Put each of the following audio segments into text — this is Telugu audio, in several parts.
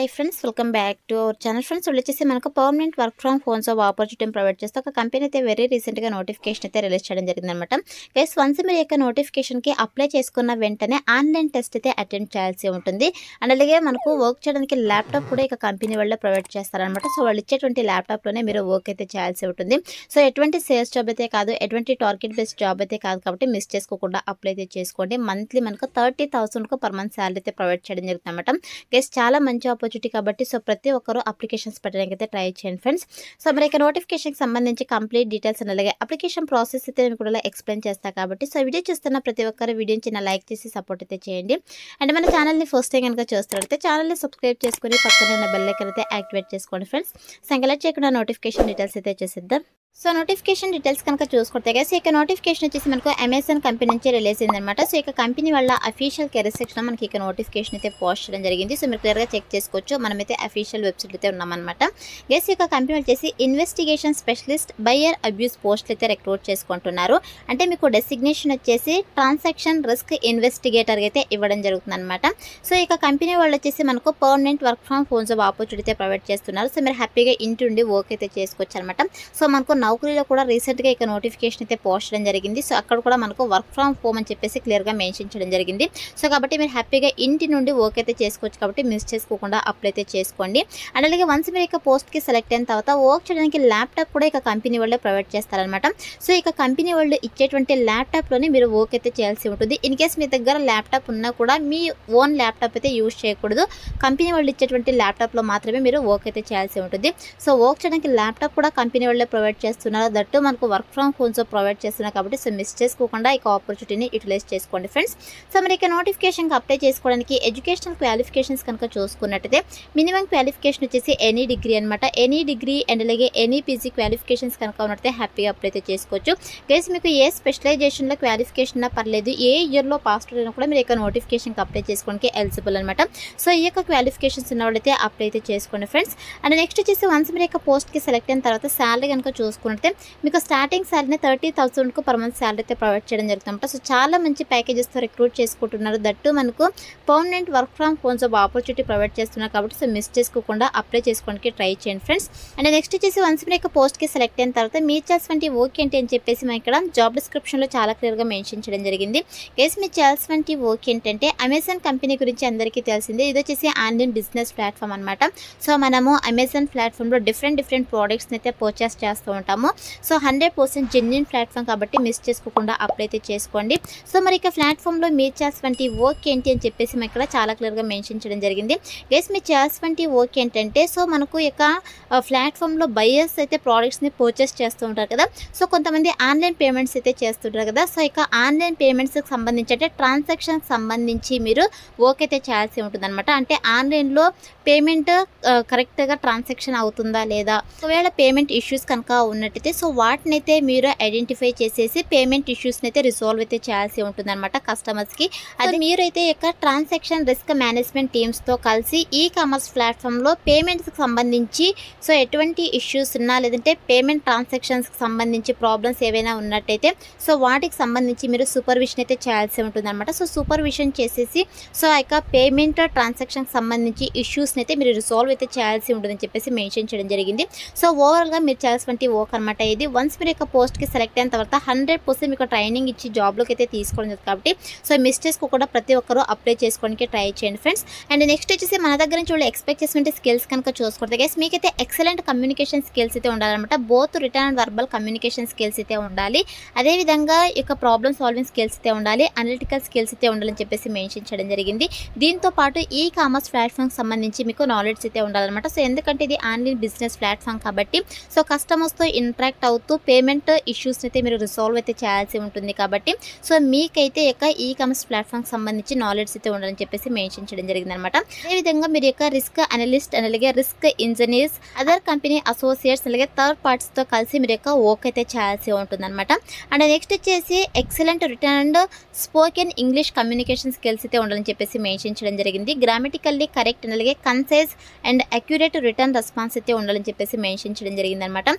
hi friends welcome back to our channel friends వాళ్ళు వచ్చేసి మనకు permanent work from home job opportunity provide చేస్తే ఒక కంపెనీ అయితే వెరీ రీసెంట్గా నోటిఫికేషన్ అయితే రిలీజ్ చేయడం జరిగిందనమాట గైస్ వన్స్ మీరు యొక్క నోటిఫికేషన్కి అప్లై చేసుకున్న వెంటనే ఆన్లైన్ టెస్ట్ అయితే అటెండ్ చేయాల్సి ఉంటుంది అండ్ అలాగే మనకు వర్క్ చేయడానికి ల్యాప్టాప్ కూడా ఇక కంపెనీ వాళ్ళే ప్రొవైడ్ చేస్తారనమాట సో వాళ్ళు ఇచ్చేటువంటి ల్యాప్టాప్లోనే మీరు వర్క్ అయితే చేయాల్సి ఉంటుంది సో ఎటువంటి సేల్స్ జాబ్ అయితే కాదు ఎటువంటి టార్గెట్ బేస్డ్ జాబ్ అయితే కాదు కాబట్టి మిస్ చేసుకోకుండా అప్లై అయితే చేసుకోండి మంత్లీ మనకు థర్టీ థౌసండ్కు పర్ మంత్ శాలరీ అయితే ప్రొవైడ్ చేయడం జరుగుతుంది అనమాట గెస్ చాలా మంచి ఆపర్చునిటీ కాబట్టి సో ప్రతి ఒక్కరూ అప్లికేషన్స్ పెట్టడానికి అయితే ట్రై చేయండి ఫ్రెండ్స్ సో మరి ఇక నోటిఫికేషన్కి సంబంధించి కంప్లీట్ డీటెయిల్స్ అండ్ అలాగే అప్లికేషన్ ప్రాసెస్ అయితే నేను కూడా ఎక్స్ప్లెయిన్ చేస్తాను కాబట్టి సో వీడియో చూస్తున్న ప్రతి ఒక్కరు వీడియోని చిన్న లైక్ చేసి సపోర్ట్ అయితే చేయండి అండ్ మన ఛానల్ని ఫస్ట్ టైం కనుక చూస్తున్నట్లయితే ఛానల్ని సబ్స్క్రైబ్ చేసుకొని పక్కన ఉన్న బెల్ ఐకన్ అయితే యాక్టివేట్ చేసుకోండి ఫ్రెండ్స్ సంకలెక్ట్ చేయకుండా నోటిఫికేషన్ డీటెయిల్స్ అయితే చేసేద్దాం సో నోటిఫికేషన్ డీటెయిల్స్ కనుక చూసుకుంటే గైస్ ఇక నోటిఫికేషన్ వచ్చేసి మనకు అమెజాన్ కంపెనీ నుంచి రిలీజ్ అయిందనమాట సో ఇక కంపెనీ వల్ల అఫీషియల్ కెరీర్ సెక్షన్ మనకి ఇక నోటిఫికేషన్ అయితే పోస్ట్ చేయడం జరిగింది సో మీరు క్లియర్గా చెక్ చేసుకోవచ్చు మనమైతే అఫీషియల్ వెబ్సైట్ అయితే ఉన్నామన్నమాట గైస్ ఇక కంపెనీ వచ్చేసి ఇన్వెస్టిగేషన్ స్పెషలిస్ట్ బయ్యర్ అబ్యూస్ పోస్టులు అయితే రిక్రూట్ చేసుకుంటున్నారు అంటే మీకు డెసిగ్నేషన్ వచ్చేసి ట్రాన్సాక్షన్ రిస్క్ ఇన్వెస్టిగేటర్ అయితే ఇవ్వడం జరుగుతుంది అనమాట సో ఇక కంపెనీ వాళ్ళు వచ్చేసి మనకు permanent work from home job opportunity provide చేస్తున్నారు సో మీరు హ్యాపీగా ఇంటి ఉండి వర్క్ అయితే చేసుకోవచ్చు అనమాట సో మనకు నౌకరీలో కూడా రీసెంట్గా ఇక నోటిఫికేషన్ అయితే పోస్ట్ చేయడం జరిగింది సో అక్కడ కూడా మనకు వర్క్ ఫ్రమ్ హోమ్ అని చెప్పేసి క్లియర్గా మెన్షన్ చేయడం జరిగింది సో కాబట్టి మీరు హ్యాపీగా ఇంటి నుండి వర్క్ అయితే చేసుకోవచ్చు కాబట్టి మిస్ చేసుకోకుండా అప్లై అయితే చేసుకోండి అండ్ అలాగే వన్స్ మీరు ఇక పోస్ట్కి సెలెక్ట్ అయిన తర్వాత వర్క్ చేయడానికి ల్యాప్టాప్ కూడా ఇక కంపెనీ వాళ్ళే ప్రొవైడ్ చేస్తారనమాట సో ఇక కంపెనీ వాళ్ళు ఇచ్చేటువంటి ల్యాప్టాప్లోనే మీరు వర్క్ అయితే చేయాల్సి ఉంటుంది ఇన్ కేస్ మీ దగ్గర ల్యాప్టాప్ ఉన్నా కూడా మీ ఓన్ ల్యాప్టాప్ అయితే యూజ్ చేయకూడదు కంపెనీ వాళ్ళు ఇచ్చేటువంటి ల్యాప్టాప్లో మాత్రమే మీరు వర్క్ అయితే చేయాల్సి ఉంటుంది సో వర్క్ చేయడానికి ల్యాప్టాప్ కూడా కంపెనీ వాళ్ళే ప్రొవైడ్ చేస్తున్నారు దట్టు మనకు వర్క్ ఫ్రమ్ హోమ్స్ ప్రొవైడ్ చేస్తున్నారు కాబట్టి సో మిస్ చేసుకోకుండా ఇక ఆపర్చునిటీని యూటిలైజ్ చేసుకోండి ఫ్రెండ్స్ సో మరి ఇక నోటిఫికేషన్కి అప్లై చేసుకోవడానికి ఎడ్యుకేషనల్ క్వాలిఫికేషన్స్ కనుక చూసుకున్నట్టయితే మినిమం క్వాలిఫికేషన్ వచ్చేసి ఎనీ డిగ్రీ అనమాట ఎనీ డిగ్రీ అండ్ అలాగే ఎనీ పీజీ క్వాలిఫికేషన్స్ కనుక ఉన్నట్టే హ్యాపీగా అప్లై అయితే చేసుకోవచ్చు గైస్ మీకు ఏ స్పెషలైజేషన్లో క్వాలిఫికేషన్ ఉన్నా పర్లేదు ఏ ఇయర్లో పాస్ అయినా కూడా మీరు ఇక నోటిఫికేషన్కి అప్లై చేసుకోవడానికి ఎలిజిబుల్ అనమాట సో ఈ యొక్క క్వాలిఫికేషన్స్ ఉన్న వాళ్ళైతే అప్లై అయితే చేసుకోండి ఫ్రెండ్స్ అండ్ నెక్స్ట్ వచ్చేసి వన్స్ మీరు యొక్క పోస్ట్కి సెలెక్ట్ అయిన తర్వాత శాలరీ కనుక చూసుకుంటే మీకు స్టార్టింగ్ శాలరీని థర్టీ థౌసండ్కు పర్ మంత్ శాలరీ అయితే ప్రొవైడ్ చేయడం జరుగుతుందన్నమాట సో చాలా మంచి ప్యాకేజెస్తో రిక్రూట్ చేసుకుంటున్నారు దట్టు మనకు permanent work from home job opportunity provide చేస్తున్నారు కాబట్టి సో మిస్ చేసుకోకుండా అప్లై చేసుకోవడానికి ట్రై చేయండి ఫ్రెండ్స్ అండ్ నెక్స్ట్ వచ్చేసి వన్స్ మీరు యొక్క పోస్ట్కి సెలెక్ట్ అయిన తర్వాత మీరు చేయాల్సినటువంటి వర్క్ ఏంటి అని చెప్పేసి మనం ఇక్కడ జాబ్ డిస్క్రిప్షన్లో చాలా క్లియర్గా మెన్షన్ చేయడం జరిగింది కేస్ మీరు చేయాల్సినటువంటి వర్క్ ఏంటంటే అమెజాన్ కంపెనీ గురించి అందరికీ తెలిసిందే ఇది వచ్చేసి ఆన్లైన్ బిజినెస్ ప్లాట్ఫామ్ అనమాట సో మనము అమెజాన్ ప్లాట్ఫామ్లో డిఫరెంట్ డిఫరెంట్ ప్రోడక్ట్స్ని అయితే పర్చేస్ చేస్తూ ఉంటాము so hundred percent genuine platform కాబట్టి మిస్ చేసుకోకుండా అప్లై అయితే చేసుకోండి సో మరి ఇక ప్లాట్ఫామ్లో మీరు చేయాల్సినటువంటి వర్క్ ఏంటి అని చెప్పేసి మనం ఇక్కడ చాలా క్లియర్గా మెన్షన్ చేయడం జరిగింది గైస్ మీరు చేయాల్సినటువంటి వర్క్ ఏంటంటే సో మనకు ఇక ప్లాట్ఫామ్లో బయర్స్ అయితే ప్రోడక్ట్స్ని పర్చేస్ చేస్తూ ఉంటారు కదా సో కొంతమంది ఆన్లైన్ పేమెంట్స్ అయితే చేస్తుంటారు కదా సో ఇక ఆన్లైన్ పేమెంట్స్కి సంబంధించి అంటే ట్రాన్సాక్షన్కి సంబంధించి మీరు వర్క్ అయితే చేయాల్సి ఉంటుందన్నమాట అంటే ఆన్లైన్లో పేమెంట్ కరెక్ట్గా ట్రాన్సాక్షన్ అవుతుందా లేదా ఒకవేళ పేమెంట్ ఇష్యూస్ కనుక ఉన్నట్టయితే సో వాటిని అయితే మీరు ఐడెంటిఫై చేసేసి పేమెంట్ ఇష్యూస్ని అయితే రిసాల్వ్ అయితే చేయాల్సి ఉంటుందన్నమాట కస్టమర్స్కి అది మీరైతే యొక్క ట్రాన్సాక్షన్ రిస్క్ మేనేజ్మెంట్ టీమ్స్తో కలిసి ఈ కామర్స్ ప్లాట్ఫామ్లో పేమెంట్స్కి సంబంధించి సో ఎటువంటి ఇష్యూస్ ఉన్నా లేదంటే పేమెంట్ ట్రాన్సాక్షన్స్కి సంబంధించి ప్రాబ్లమ్స్ ఏవైనా ఉన్నట్టయితే సో వాటికి సంబంధించి మీరు సూపర్విజన్ అయితే చేయాల్సి ఉంటుందన్నమాట సో సూపర్విజన్ చేసేసి సో ఆ యొక్క పేమెంట్ ట్రాన్సాక్షన్కి సంబంధించి ఇష్యూస్ని అయితే మీరు రిసాల్వ్ అయితే చేయాల్సి ఉంటుందని చెప్పేసి మెన్షన్ చేయడం జరిగింది సో ఓవరాల్గా మీరు చేయాల్సినటువంటి వర్క్ అనమాట ఇది వన్స్ మీరు యొక్క పోస్ట్కి సెలెక్ట్ అయిన తర్వాత హండ్రెడ్ పర్సెంట్ మీకు ట్రైనింగ్ ఇచ్చి జాబ్లోకి అయితే తీసుకోవడం జరుగుతుంది కాబట్టి సో మిస్ చేసుకోకుండా ప్రతి ఒక్కరూ అప్లై చేసుకోవడానికి ట్రై చేయండి ఫ్రెండ్స్ అండ్ నెక్స్ట్ వచ్చేసి మన దగ్గర నుంచి వాళ్ళు ఎక్స్పెక్ట్ చేసిన స్కిల్స్ కనుక చూసుకుంటే గైస్ మీకైతే ఎక్సలెంట్ కమ్యూనికేషన్ స్కిల్స్ అయితే ఉండాలన్నమాట both written and verbal communication skills అయితే ఉండాలి అదేవిధంగా ఈ యొక్క ప్రాబ్లమ్ సాల్వింగ్ స్కిల్స్ అయితే ఉండాలి అనలిటికల్ స్కిల్స్ అయితే ఉండాలని చెప్పేసి మెన్షన్ చేయడం జరిగింది దీంతో పాటు ఈ కామర్స్ ప్లాట్ఫామ్కి సంబంధించి మీకు నాలెడ్జ్ అయితే ఉండాలన్నమాట సో ఎందుకంటే ఇది ఆన్లైన్ బిజినెస్ ప్లాట్ఫామ్ కాబట్టి సో కస్టమర్స్తో ఇంటరాక్ట్ అవుతూ పేమెంట్ ఇష్యూస్ అయితే మీరు రిసాల్వ్ అయితే చేయాల్సి ఉంటుంది కాబట్టి సో మీకైతే యొక్క ఈ కామర్స్ ప్లాట్ఫామ్కి సంబంధించి నాలెడ్జ్ అయితే ఉండాలని చెప్పేసి మెన్షన్ చేయడం జరిగింది అనమాట అదేవిధంగా మీరు యొక్క రిస్క్ అనలిస్ట్ అలాగే risk engineers other company associates అలాగే థర్డ్ పార్టీస్తో కలిసి మీరు యొక్క వర్క్ అయితే చేయాల్సి ఉంటుందన్నమాట అండ్ నెక్స్ట్ వచ్చేసి excellent written and spoken English communication skills అయితే ఉండాలని చెప్పేసి మెన్షన్ చేయడం జరిగింది గ్రామటికల్లీ కరెక్ట్ అలాగే concise and accurate written response అయితే ఉండాలని చెప్పేసి మెన్షన్ చేయడం జరిగింది అనమాట అలాగే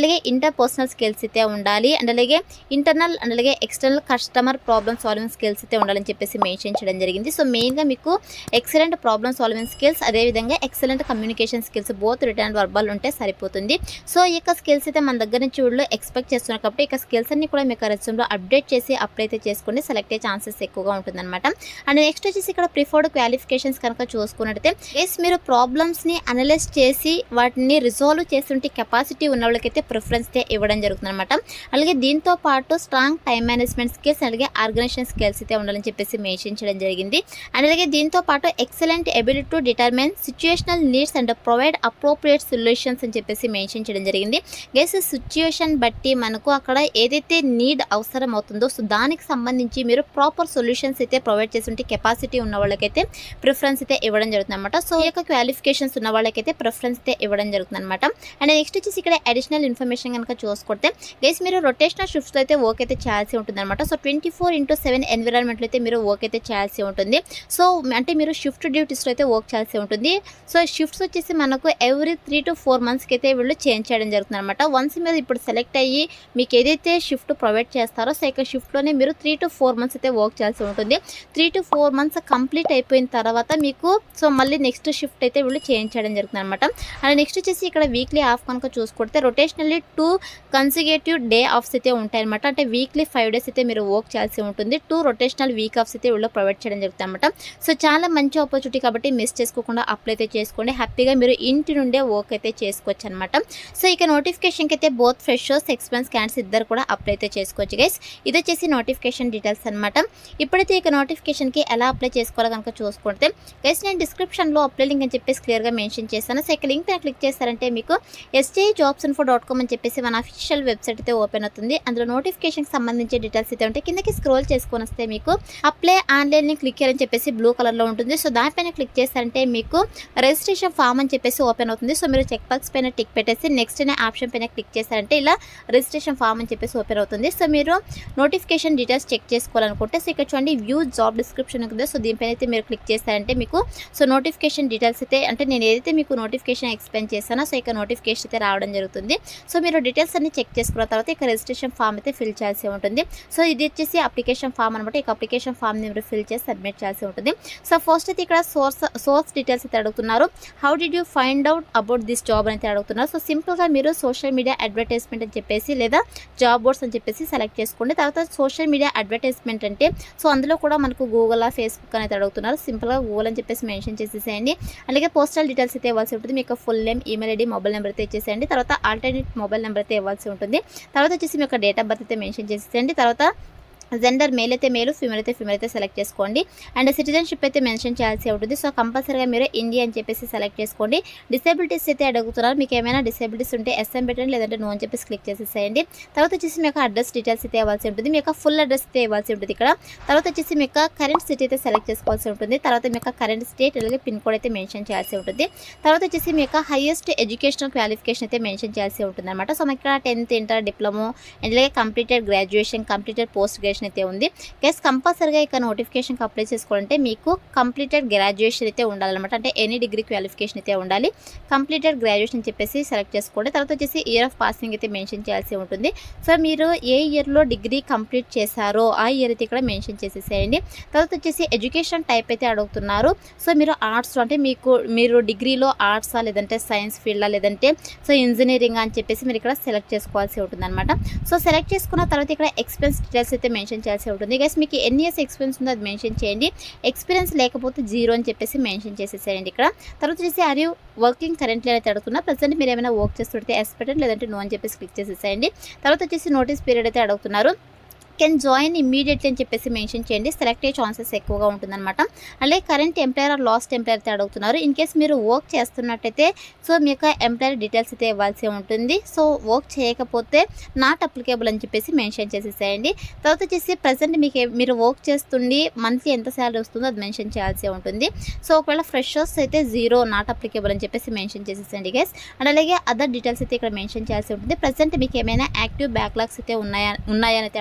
అలాగే ఇంటర్ పర్సనల్ స్కిల్స్ అయితే ఉండాలి అండ్ అలాగే ఇంటర్నల్ అండ్ అలాగే external customer problem solving skills అయితే ఉండాలని చెప్పేసి మెన్షన్ చేయడం జరిగింది సో మెయిన్గా మీకు ఎక్సలెంట్ ప్రాబ్లమ్ సాల్వింగ్ స్కిల్స్ అదేవిధంగా excellent communication skills both written verbal ఉంటే సరిపోతుంది సో ఈ యొక్క స్కిల్స్ అయితే మన దగ్గర నుంచి వీళ్ళు ఎక్స్పెక్ట్ చేస్తున్నారు కాబట్టి ఇక స్కిల్స్ అన్ని కూడా మీకు రెజ్యూమ్లో అప్డేట్ చేసి అప్లై అయితే చేసుకుని సెలెక్ట్ అయ్యే ఛాన్సెస్ ఎక్కువగా ఉంటుందన్నమాట అండ్ నెక్స్ట్ వచ్చేసి ఇక్కడ ప్రిఫర్డ్ క్వాలిఫికేషన్స్ కనుక చూసుకున్నట్టయితే ఎస్ మీరు ప్రాబ్లమ్స్ని అనలైజ్ చేసి వాటిని రిజాల్వ్ చేస్తుంటే కెపాసిటీ ఉన్న వాళ్ళకైతే ప్రిఫరెన్స్ అయితే ఇవ్వడం జరుగుతుంది అనమాట అలాగే దీంతో పాటు స్ట్రాంగ్ టైం మేనేజ్మెంట్ స్కిల్స్ అలాగే ఆర్గనైజేషన్ స్కిల్స్ అయితే ఉండాలని చెప్పేసి మెన్షన్ చేయడం జరిగింది అండ్ అలాగే దీంతో పాటు excellent ability to determine situational needs and provide appropriate solutions అని చెప్పేసి మెన్షన్ చేయడం జరిగింది గైస్ సిచ్యుయేషన్ బట్టి మనకు అక్కడ ఏదైతే నీడ్ అవసరం అవుతుందో సో దానికి సంబంధించి మీరు ప్రాపర్ సొల్యూషన్స్ అయితే ప్రొవైడ్ చేస్తుంటే కెపాసిటీ ఉన్న వాళ్ళకైతే ప్రిఫరెన్స్ అయితే ఇవ్వడం జరుగుతుంది అనమాట సో ఈ యొక్క క్వాలిఫికేషన్స్ ఉన్న వాళ్ళకైతే ప్రిఫరెన్స్ అయితే ఇవ్వడం జరుగుతుంది అనమాట అండ్ నెక్స్ట్ వచ్చేసి ఇక్కడ అడిషనల్ ఇన్ఫర్మేషన్ కనుక చూసుకుంటే గైస్ మీరు రొటేషనల్ షిఫ్ట్స్ అయితే వర్క్ అయితే చేయాల్సి ఉంటుంది అనమాట so twenty four into seven ఎన్విరాన్మెంట్లో అయితే మీరు వర్క్ అయితే చేయాల్సి ఉంటుంది సో అంటే మీరు షిఫ్ట్ డ్యూటీస్లో అయితే వర్క్ చేయాల్సి ఉంటుంది సో షిఫ్ట్స్ వచ్చేసి మనకు ఎవ్రీ త్రీ టు ఫోర్ మంత్స్కి అయితే వీళ్ళు చేంజ్ చేయడం జరుగుతుంది అనమాట వన్స్ మీరు ఇప్పుడు సెలెక్ట్ అయ్యి మీకు ఏదైతే షిఫ్ట్ ప్రొవైడ్ చేస్తారో సో ఇక షిఫ్ట్లోనే మీరు త్రీ టు ఫోర్ మంత్స్ అయితే వర్క్ చేయాల్సి ఉంటుంది three to four months complete అయిపోయిన తర్వాత మీకు సో మళ్ళీ నెక్స్ట్ షిఫ్ట్ అయితే వీళ్ళు చేంజ్ చేయడం జరుగుతుంది అనమాట అండ్ నెక్స్ట్ వచ్చేసి ఇక్కడ వీక్లీ ఆఫ్ కనుక చూసుకుంటే rotationally two consecutive day offs అయితే ఉంటాయి అనమాట అంటే వీక్లీ ఫైవ్ డేస్ అయితే మీరు వర్క్ చేయాల్సి ఉంటుంది టూ రొటేషనల్ వీక్ ఆఫ్స్ అయితే వీళ్ళు ప్రొవైడ్ చేయడం జరుగుతుంది అనమాట సో చాలా మంచి ఆపర్చునిటీ కాబట్టి మిస్ చేసుకోకుండా అప్లై అయితే చేసుకోండి హ్యాపీగా మీరు ఇంటి నుండే వర్క్ అయితే చేసుకోవచ్చు అనమాట సో ఇక నోటిఫికేషన్కి అయితే బోత్ ఫ్రెషర్స్ ఎక్స్పీరియన్స్ క్యాండిడేట్స్ ఇద్దరు కూడా అప్లై అయితే చేసుకోవచ్చు గైస్ ఇది వచ్చేసి నోటిఫికేషన్ డీటెయిల్స్ అనమాట ఇప్పుడైతే ఇక నోటిఫికేషన్కి ఎలా అప్లై చేసుకోవాలో కనుక చూసుకుంటే గైస్ నేను డిస్క్రిప్షన్లో అప్లై లింక్ అని చెప్పేసి క్లియర్గా మెన్షన్ చేశాను సో ఇక లింక్ పైన క్లిక్ చేస్తారంటే మీకు SJ jobs info dot com అని చెప్పేసి మన అఫీషియల్ వెబ్సైట్ అయితే ఓపెన్ అవుతుంది అందులో నోటిఫికేషన్కి సంబంధించి డీటెయిల్స్ అయితే ఉంటాయి కిందకి స్క్రోల్ చేసుకొని వస్తే మీకు అప్లై ఆన్లైన్ క్లిక్ చేయాలని చెప్పేసి బ్లూ కలర్లో ఉంటుంది సో దానిపైన క్లిక్ చేస్తారంటే మీకు రిజిస్ట్రేషన్ ఫామ్ అని చెప్పేసి ఓపెన్ అవుతుంది సో మీరు చెక్ బాక్స్ పైన టిక్ పెట్టేసి నెక్స్ట్ అనే ఆప్షన్ పైన క్లిక్ చేస్తారంటే ఇలా రిజిస్ట్రేషన్ ఫామ్ అని చెప్పేసి ఓపెన్ అవుతుంది సో మీరు నోటిఫికేషన్ డీటెయిల్స్ చెక్ చేసుకోవాలనుకుంటే సో ఇక్కడ చూడండి వ్యూ జాబ్ డిస్క్రిప్షన్ ఉందో సో దీనిపైన అయితే మీరు క్లిక్ చేస్తారంటే మీకు సో నోటిఫికేషన్ డీటెయిల్స్ అయితే అంటే నేను ఏదైతే మీకు నోటిఫికేషన్ ఎక్స్ప్లెయిన్ చేశానో సో ఇక నోటిఫికేషన్ అయితే రావడం జరుగుతుంది సో మీరు డీటెయిల్స్ అన్ని చెక్ చేసుకున్న తర్వాత ఇక రిజిస్ట్రేషన్ ఫామ్ అయితే ఫిల్ చేయాల్సి ఉంటుంది సో ఇది వచ్చేసి అప్లికేషన్ ఫామ్ అనమాట ఇక అప్లికేషన్ ఫామ్ని మీరు ఫిల్ చేసి సబ్మిట్ చేయాల్సి ఉంటుంది సో ఫస్ట్ అయితే ఇక్కడ సోర్స్ సోర్స్ డీటెయిల్స్ అయితే అడుగుతున్నారు how did you find out about this job అని అయితే అడుగుతున్నారు సో సింపుల్గా మీరు సోషల్ మీడియా అడ్వర్టైజ్మెంట్ అని చెప్పేసి లేదా జాబ్ బోర్డ్స్ అని చెప్పేసి సెలెక్ట్ చేసుకోండి తర్వాత సోషల్ మీడియా అడ్వర్టైజ్మెంట్ అంటే సో అందులో కూడా మనకు గూగుల్ ఫేస్బుక్ అనేది అడుగుతున్నారు సింపుల్గా గూగుల్ అని చెప్పేసి మెన్షన్ చేసేసేయండి అలాగే పోస్టల్ డీటెయిల్స్ అయితే ఇవ్వాల్సి ఉంటుంది మీకు full name email ID mobile number అయితే ఇచ్చేసేయండి తర్వాత ఆల్టర్నేట్ మొబైల్ నెంబర్ అయితే ఇవ్వాల్సి ఉంటుంది తర్వాత వచ్చేసి మీ యొక్క డేట్ ఆఫ్ బర్త్ అయితే మెన్షన్ చేసేసేయండి తర్వాత జెండర్ మేల్ అయితే మేలు ఫీమేల్ అయితే ఫీమేల్ అయితే సెలెక్ట్ చేసుకోండి అండ్ సిటిజన్షిప్ అయితే మెన్షన్ చేయాల్సి ఉంటుంది సో కంపల్సరీగా మీరు ఇండియా అని చెప్పేసి సెలెక్ట్ చేసుకోండి డిసేబిలిటీస్ అయితే అడుగుతున్నారు మీకు ఏమైనా డిసేబిలిటీస్ ఉంటే ఎస్ఎం పెట్టండి లేదంటే నో అని చెప్పేసి క్లిక్ చేసేసేయండి తర్వాత వచ్చేసి మీ యొక్క అడ్రస్ డీటెయిల్స్ అయితే ఇవ్వాల్సి ఉంటుంది మీ యొక్క ఫుల్ అడ్రస్ అయితే ఇవ్వాల్సి ఉంటుంది ఇక్కడ తర్వాత వచ్చేసి మీ యొక్క కరెంట్ సిటీ అయితే సెలెక్ట్ చేసుకోవాల్సి ఉంటుంది తర్వాత మీ యొక్క కరెంట్ స్టేట్ అలాగే పిన్ కోడ్ అయితే మెన్షన్ చేయాల్సి ఉంటుంది తర్వాత వచ్చేసి మీ యొక్క హైయెస్ట్ ఎడ్యుకేషనల్ క్వాలిఫికేషన్ అయితే మెన్షన్ చేయాల్సి ఉంటుంది అనమాట సో మీకు ఇక్కడ టెన్త్ ఇంటర్ డిప్లొమో అలాగే completed graduation completed post graduation అయితే ఉంది గెస్ కంపల్సరీగా ఇక నోటిఫికేషన్కి అప్లై చేసుకోవాలంటే మీకు కంప్లీటెడ్ గ్రాడ్యుయేషన్ అయితే ఉండాలన్నమాట అంటే ఎనీ డిగ్రీ క్వాలిఫికేషన్ అయితే ఉండాలి కంప్లీటెడ్ గ్రాడ్యుయేషన్ అని చెప్పేసి సెలెక్ట్ చేసుకోండి తర్వాత వచ్చేసి ఇయర్ ఆఫ్ పాసింగ్ అయితే మెన్షన్ చేయాల్సి ఉంటుంది సో మీరు ఏ ఇయర్లో డిగ్రీ కంప్లీట్ చేశారో ఆ ఇయర్ అయితే ఇక్కడ మెన్షన్ చేసేసేయండి తర్వాత వచ్చేసి ఎడ్యుకేషన్ టైప్ అయితే అడుగుతున్నారు సో మీరు ఆర్ట్స్ అంటే మీకు మీరు డిగ్రీలో ఆర్ట్సా లేదంటే సైన్స్ ఫీల్డా లేదంటే సో ఇంజనీరింగ్ అని చెప్పేసి మీరు ఇక్కడ సెలెక్ట్ చేసుకోవాల్సి ఉంటుంది అనమాట సో సెలెక్ట్ చేసుకున్న తర్వాత ఇక్కడ ఎక్స్పెన్స్ డీటెయిల్స్ అయితే మెన్షన్ చేయాల్సి ఉంటుంది గైస్ మీకు ఎన్ని ఇయర్స్ ఎక్స్పీరియన్స్ ఉందో అది మెన్షన్ చేయండి ఎక్స్పీరియన్స్ లేకపోతే జీరో అని చెప్పేసి మెన్షన్ చేసేసేయండి ఇక్కడ తర్వాత వచ్చేసి ఆర్ యూ వర్కింగ్ కరెంట్లీ అయితే అడుగుతున్నా ప్రజెంట్ మీరు ఏమైనా వర్క్ చేస్తుంటే ఎస్ పెట్టండి లేదంటే నో అని చెప్పేసి క్లిక్ చేసేసేయండి తర్వాత వచ్చేసి నోటీస్ పీరియడ్ అయితే అడుగుతున్నారు కెన్ జాయిన్ ఇమ్మీడియట్లీ అని చెప్పేసి మెన్షన్ చేయండి సెలెక్ట్ అయ్యే ఛాన్సెస్ ఎక్కువగా ఉంటుందన్నమాట అలాగే current employer or last employer అయితే అడుగుతున్నారు ఇన్ కేస్ మీరు వర్క్ చేస్తున్నట్టయితే సో మీ యొక్క ఎంప్లాయర్ డీటెయిల్స్ అయితే ఇవ్వాల్సి ఉంటుంది సో వర్క్ చేయకపోతే నాట్ అప్లికేబుల్ అని చెప్పేసి మెన్షన్ చేసేసేయండి తర్వాత వచ్చేసి ప్రజెంట్ మీకు ఏ- మీరు వర్క్ చేస్తుండి మంత్లీ ఎంత శాలరీ వస్తుందో అది మెన్షన్ చేయాల్సి ఉంటుంది సో ఒకవేళ ఫ్రెషర్స్ అయితే జీరో నాట్ అప్లికేబుల్ అని చెప్పేసి మెన్షన్ చేసేసండి గైస్ అండ్ అలాగే అదర్ డీటెయిల్స్ అయితే ఇక్కడ మెన్షన్ చేయాల్సి ఉంటుంది ప్రజెంట్ మీకు ఏమైనా యాక్టివ్ బ్యాక్లాగ్స్ అయితే ఉన్నాయా ఉన్నాయా అని అయితే అడుగుతున్నారు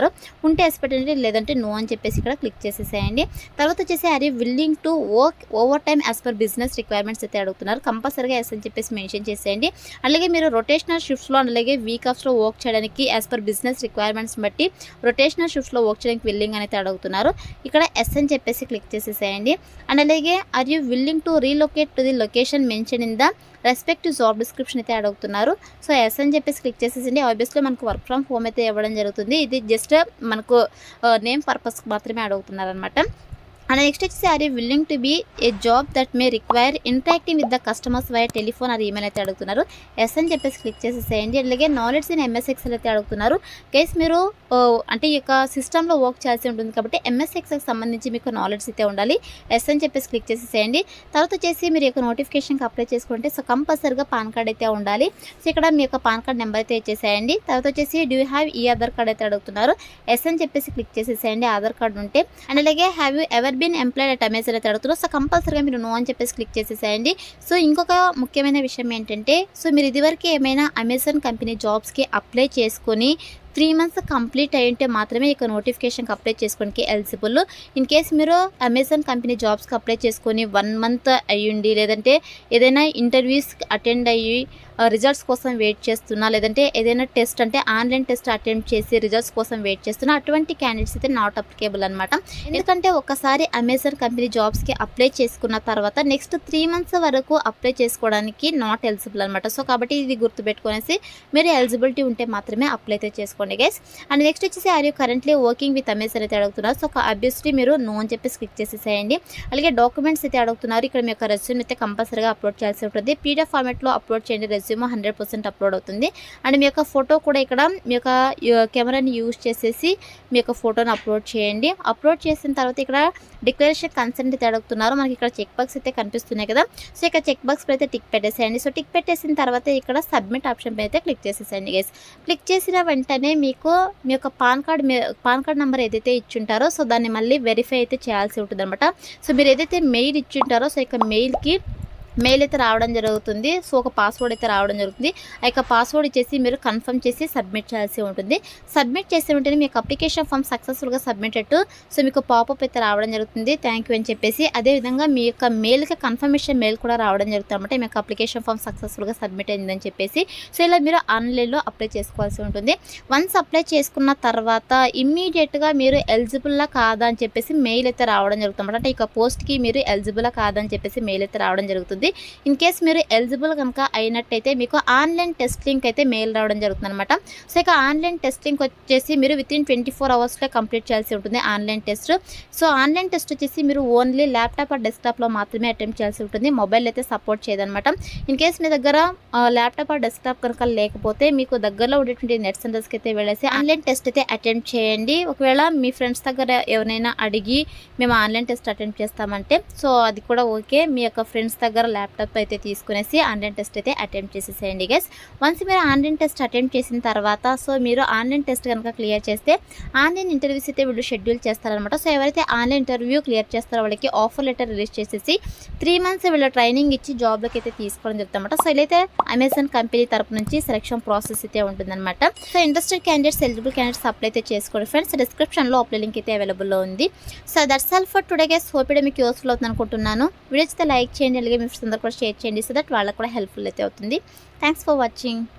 ఉంటే ఎస్ పెట్టండి లేదంటే నో అని చెప్పేసి ఇక్కడ క్లిక్ చేసేసేయండి తర్వాత వచ్చేసి are you willing to work over time as per business requirements అయితే అడుగుతున్నారు కంపల్సరీగా ఎస్ అని చెప్పేసి మెన్షన్ చేసేయండి అలాగే మీరు రొటేషనల్ షిఫ్ట్స్లో అలాగే వీక్ ఆఫ్స్లో వర్క్ చేయడానికి యాజ్ పర్ బిజినెస్ రిక్వైర్మెంట్స్ బట్టి రొటేషనల్ షిఫ్ట్స్లో వర్క్ చేయడానికి విల్లింగ్ అనేది అడుగుతున్నారు ఇక్కడ ఎస్ అని చెప్పేసి క్లిక్ చేసేసేయండి అండ్ అలాగే are you willing to relocate to the location mention in the respect job description అయితే అడుగుతున్నారు సో ఎస్ అని చెప్పేసి క్లిక్ చేసేసింది ఆబ్వియస్లీ మనకు వర్క్ ఫ్రమ్ హోమ్ అయితే ఇవ్వడం జరుగుతుంది ఇది జస్ట్ మనకు నేమ్ పర్పస్కి మాత్రమే అడుగుతున్నారు అనమాట అండ్ నెక్స్ట్ వచ్చేసి are you willing to be a job that may require interacting with the customers by telephone or email అయితే అడుగుతున్నారు ఎస్ అని చెప్పేసి క్లిక్ చేసేసేయండి అలాగే నాలెడ్జ్ ఇన్ ఎంఎస్ ఎక్సెల్ అయితే అడుగుతున్నారు కేస్ మీరు ఓ, అంటే ఈ యొక్క సిస్టంలో వర్క్ చేయాల్సి ఉంటుంది కాబట్టి ఎంఎస్ ఎక్సెల్కి సంబంధించి మీకు నాలెడ్జ్ అయితే ఉండాలి ఎస్ అని చెప్పేసి క్లిక్ చేసేసేయండి తర్వాత వచ్చేసి మీరు ఈ యొక్క నోటిఫికేషన్కి అప్లై చేసుకుంటే సో కంపల్సరీగా పాన్ కార్డ్ అయితే ఉండాలి సో ఇక్కడ మీ యొక్క పాన్ కార్డ్ నెంబర్ అయితే ఇచ్చేసేయండి తర్వాత వచ్చేసి డూ హ్యావ్ ఈ ఆధార్ కార్డ్ అయితే అడుగుతున్నారు ఎస్ అని చెప్పేసి క్లిక్ చేసేసేయండి ఆధార్ కార్డు ఉంటే అండ్ అలాగే have you ever been employed at Amazon అయితే అడుగుతున్నారు సో కంపల్సరీగా మీరు నో అని చెప్పేసి క్లిక్ చేసేసేయండి సో ఇంకొక ముఖ్యమైన విషయం ఏంటంటే సో మీరు ఇదివరకు ఏమైనా అమెజాన్ కంపెనీ జాబ్స్కి అప్లై చేసుకొని త్రీ మంత్స్ కంప్లీట్ అయి ఉంటే మాత్రమే ఇక నోటిఫికేషన్కి అప్లై చేసుకోవడానికి ఎలిజిబుల్ ఇన్ కేస్ మీరు అమెజాన్ కంపెనీ జాబ్స్కి అప్లై చేసుకొని వన్ మంత్ అయ్యుండి లేదంటే ఏదైనా ఇంటర్వ్యూస్ అటెండ్ అయ్యి రిజల్ట్స్ కోసం వెయిట్ చేస్తున్నా లేదంటే ఏదైనా టెస్ట్ అంటే ఆన్లైన్ టెస్ట్ అటెంప్ట్ చేసి రిజల్ట్స్ కోసం వెయిట్ చేస్తున్నా అటువంటి క్యాండిడేట్స్ అయితే నాట్ అప్లికేబుల్ అనమాట ఎందుకంటే ఒకసారి అమెజాన్ కంపెనీ జాబ్స్కి అప్లై చేసుకున్న తర్వాత నెక్స్ట్ త్రీ మంత్స్ వరకు అప్లై చేసుకోవడానికి నాట్ ఎలిజిబుల్ అనమాట సో కాబట్టి ఇది గుర్తుపెట్టుకునేసి మీరు ఎలిజిబిలిటీ ఉంటే మాత్రమే అప్లై అయితే చేసుకోండి గైస్ అండ్ నెక్స్ట్ వచ్చేసి are you currently working with Amazon అయితే అడుగుతున్నారు సో అబ్వియస్లీ మీరు నో అని చెప్పేసి క్లిక్ చేసేసేయండి అలాగే డాక్యుమెంట్స్ అయితే అడుగుతున్నారు ఇక్కడ మీ యొక్క రెజ్యూమ్ అయితే కంపల్సరీగా అప్లోడ్ చేయాల్సి ఉంటుంది పీడిఎఫ్ ఫార్మాట్లో అప్లోడ్ చేయండి రెజ్యూమ్ హండ్రెడ్ పర్సెంట్ అప్లోడ్ అవుతుంది అండ్ మీ యొక్క ఫోటో కూడా ఇక్కడ మీ యొక్క కెమెరాని యూజ్ చేసేసి మీ యొక్క ఫోటోని అప్లోడ్ చేయండి అప్లోడ్ చేసిన తర్వాత ఇక్కడ డిక్లరేషన్ కన్సెంట్ అయితే అడుగుతున్నారు మనకి ఇక్కడ చెక్ బాక్స్ అయితే కనిపిస్తున్నాయి కదా సో ఇక్కడ చెక్ బాక్స్ అయితే టిక్ పెట్టేసేయండి సో టిక్ పెట్టేసిన తర్వాత ఇక్కడ సబ్మిట్ ఆప్షన్ పై అయితే క్లిక్ చేసేసేయండి గైస్ క్లిక్ చేసిన వెంటనే మీకు మీ యొక్క పాన్ కార్డ్ మీ పాన్ కార్డ్ నెంబర్ ఏదైతే ఇచ్చుంటారో సో దాన్ని మళ్ళీ వెరిఫై అయితే చేయాల్సి ఉంటుంది అనమాట సో మీరు ఏదైతే మెయిల్ ఇచ్చుంటారో సో ఇక మెయిల్కి మెయిల్ అయితే రావడం జరుగుతుంది సో ఒక పాస్వర్డ్ అయితే రావడం జరుగుతుంది ఆ యొక్క పాస్వర్డ్ ఇచ్చేసి మీరు కన్ఫర్మ్ చేసి సబ్మిట్ చేయాల్సి ఉంటుంది సబ్మిట్ చేసిన వెంటనే మీకు అప్లికేషన్ ఫామ్ సక్సెస్ఫుల్గా సబ్మిటెడ్ సో మీకు పాపప్ అయితే రావడం జరుగుతుంది థ్యాంక్ యూ అని చెప్పేసి అదేవిధంగా మీ యొక్క మెయిల్కి కన్ఫర్మేషన్ మెయిల్ కూడా రావడం జరుగుతుంది అనమాట మీ యొక్క అప్లికేషన్ ఫామ్ సక్సెస్ఫుల్గా సబ్మిట్ అయిందని చెప్పేసి సో ఇలా మీరు ఆన్లైన్లో అప్లై చేసుకోవాల్సి ఉంటుంది వన్స్ అప్లై చేసుకున్న తర్వాత ఇమ్మీడియట్గా మీరు ఎలిజిబుల్లా కాదా అని చెప్పేసి మెయిల్ అయితే రావడం జరుగుతుంది అనమాట అంటే ఇక పోస్ట్కి మీరు ఎలిజిబుల్లా కాదా అని చెప్పేసి మెయిల్ అయితే రావడం జరుగుతుంది ఇన్ కేస్ మీరు ఎలిజిబుల్ కనుక అయినట్టయితే మీకు ఆన్లైన్ టెస్ట్ లింక్ అయితే మెయిల్ రావడం జరుగుతుంది అనమాట సో ఇక ఆన్లైన్ టెస్ట్ లింక్ వచ్చేసి మీరు విత్ ఇన్ ట్వంటీ ఫోర్ అవర్స్లో కంప్లీట్ చేయాల్సి ఉంటుంది online test so online test వచ్చేసి మీరు ఓన్లీ ల్యాప్టాప్ ఆర్ డెస్క్టాప్లో మాత్రమే అటెంప్ట్ చేయాల్సి ఉంటుంది మొబైల్ అయితే సపోర్ట్ చేయదనమాట ఇన్ కేస్ మీ దగ్గర ల్యాప్టాప్ ఆర్ డెస్క్టాప్ కనుక లేకపోతే మీకు దగ్గరలో ఉండేటువంటి నెట్ సెంటర్స్కి అయితే వెళ్ళేసి ఆన్లైన్ టెస్ట్ అయితే అటెంప్ట్ చేయండి ఒకవేళ మీ ఫ్రెండ్స్ దగ్గర ఎవరైనా అడిగి మేము ఆన్లైన్ టెస్ట్ అటెంప్ట్ చేస్తామంటే సో అది కూడా ఓకే మీ యొక్క ఫ్రెండ్స్ దగ్గర ల్యాప్టాప్ అయితే తీసుకునేసి ఆన్లైన్ టెస్ట్ అయితే అటెంప్ట్ చేసేసేయండి గైస్ వన్స్ మీరు ఆన్లైన్ టెస్ట్ అటెంప్ట్ చేసిన తర్వాత సో మీరు ఆన్లైన్ టెస్ట్ కనుక క్లియర్ చేస్తే ఆన్లైన్ ఇంటర్వ్యూస్ అయితే వీళ్ళు షెడ్యూల్ చేస్తారనమాట సో ఎవరైతే ఆన్లైన్ ఇంటర్వ్యూ క్లియర్ చేస్తారో వాళ్ళకి ఆఫర్ లెటర్ రిలీజ్ చేసేసి త్రీ మంత్స్ వీళ్ళ ట్రైనింగ్ ఇచ్చి జాబ్లోకి అయితే తీసుకోవడం జరుగుతుందన్నమాట సో ఇలా అయితే అమెజాన్ కంపెనీ తరపు నుంచి సెలక్షన్ ప్రాసెస్ అయితే ఉంటుందన్నమాట so interested candidates eligible candidates apply అయితే చేసుకోండి ఫ్రెండ్స్ డిస్క్రిప్షన్లో అప్లై లింక్ అయితే అవైలబుల్లో ఉంది so that's all for today guys hope ఇడే మీకు యూస్ఫుల్ అవుతుంది అనుకుంటున్నాను వీడియోస్ అయితే లైక్ చేయండి అలాగే మీ ఫ్రెండ్స్ అందరూ కూడా షేర్ చేయండి సో దట్ వాళ్ళకి కూడా హెల్ప్ఫుల్ అయితే అవుతుంది థ్యాంక్స్ ఫర్ వాచింగ్